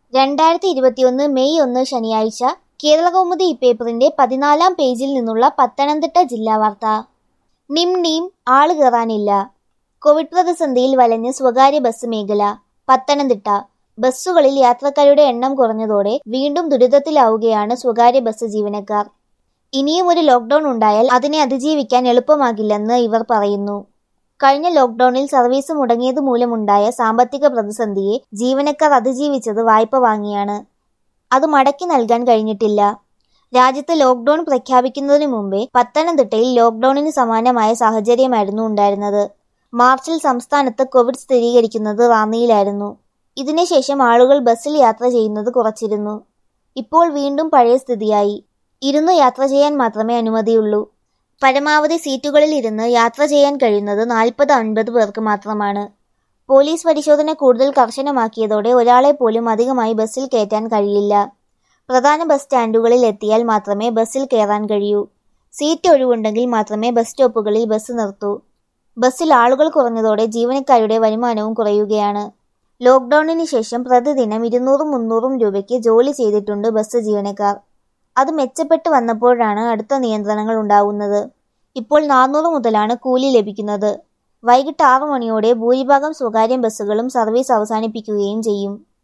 രണ്ടായിരത്തി ഇരുപത്തിയൊന്ന് മെയ് ഒന്ന് ശനിയാഴ്ച കേരളകൗമുദി ഇപ്പേപ്പറിന്റെ പതിനാലാം പേജിൽ നിന്നുള്ള പത്തനംതിട്ട ജില്ലാ വാർത്ത നിം നീം ആള് കയറാനില്ല കോവിഡ് പ്രതിസന്ധിയിൽ വലഞ്ഞ് സ്വകാര്യ ബസ് മേഖല പത്തനംതിട്ട ബസ്സുകളിൽ യാത്രക്കാരുടെ എണ്ണം കുറഞ്ഞതോടെ വീണ്ടും ദുരിതത്തിലാവുകയാണ് സ്വകാര്യ ബസ് ജീവനക്കാർ ഇനിയും ഒരു ലോക്ക്ഡൌൺ ഉണ്ടായാൽ അതിനെ അതിജീവിക്കാൻ എളുപ്പമാകില്ലെന്ന് ഇവർ പറയുന്നു കഴിഞ്ഞ ലോക്ക്ഡൌണിൽ സർവീസ് മുടങ്ങിയത് മൂലമുണ്ടായ സാമ്പത്തിക പ്രതിസന്ധിയെ ജീവനക്കാർ അതിജീവിച്ചത് വായ്പ വാങ്ങിയാണ് അത് മടക്കി നൽകാൻ കഴിഞ്ഞിട്ടില്ല രാജ്യത്ത് ലോക്ക്ഡൌൺ പ്രഖ്യാപിക്കുന്നതിനു മുമ്പേ പത്തനംതിട്ടയിൽ ലോക്ക്ഡൌണിന് സമാനമായ സാഹചര്യമായിരുന്നു ഉണ്ടായിരുന്നത് മാർച്ചിൽ സംസ്ഥാനത്ത് കോവിഡ് സ്ഥിരീകരിക്കുന്നത് റാന്നിയിലായിരുന്നു ഇതിനുശേഷം ആളുകൾ ബസ്സിൽ യാത്ര ചെയ്യുന്നത് കുറച്ചിരുന്നു ഇപ്പോൾ വീണ്ടും പഴയ സ്ഥിതിയായി ഇരുന്ന് യാത്ര ചെയ്യാൻ മാത്രമേ അനുമതിയുള്ളൂ പരമാവധി സീറ്റുകളിൽ ഇരുന്ന് യാത്ര ചെയ്യാൻ കഴിയുന്നത് നാൽപ്പത് അൻപത് പേർക്ക് മാത്രമാണ് പോലീസ് പരിശോധന കൂടുതൽ കർശനമാക്കിയതോടെ ഒരാളെ പോലും അധികമായി ബസ്സിൽ കയറ്റാൻ കഴിയില്ല പ്രധാന ബസ് സ്റ്റാൻഡുകളിൽ എത്തിയാൽ മാത്രമേ ബസ്സിൽ കയറാൻ കഴിയൂ സീറ്റ് ഒഴിവുണ്ടെങ്കിൽ മാത്രമേ ബസ് സ്റ്റോപ്പുകളിൽ ബസ് നിർത്തൂ ബസ്സിൽ ആളുകൾ കുറഞ്ഞതോടെ ജീവനക്കാരുടെ വരുമാനവും കുറയുകയാണ് ലോക്ക്ഡൌണിന് ശേഷം പ്രതിദിനം ഇരുന്നൂറും മുന്നൂറും രൂപയ്ക്ക് ജോലി ചെയ്തിട്ടുണ്ട് ബസ് ജീവനക്കാർ അത് മെച്ചപ്പെട്ട് വന്നപ്പോഴാണ് അടുത്ത നിയന്ത്രണങ്ങൾ ഉണ്ടാവുന്നത് ഇപ്പോൾ നാനൂറ് മുതലാണ് കൂലി ലഭിക്കുന്നത് വൈകിട്ട് ആറു മണിയോടെ ഭൂരിഭാഗം സ്വകാര്യ ബസ്സുകളും സർവീസ് അവസാനിപ്പിക്കുകയും ചെയ്യും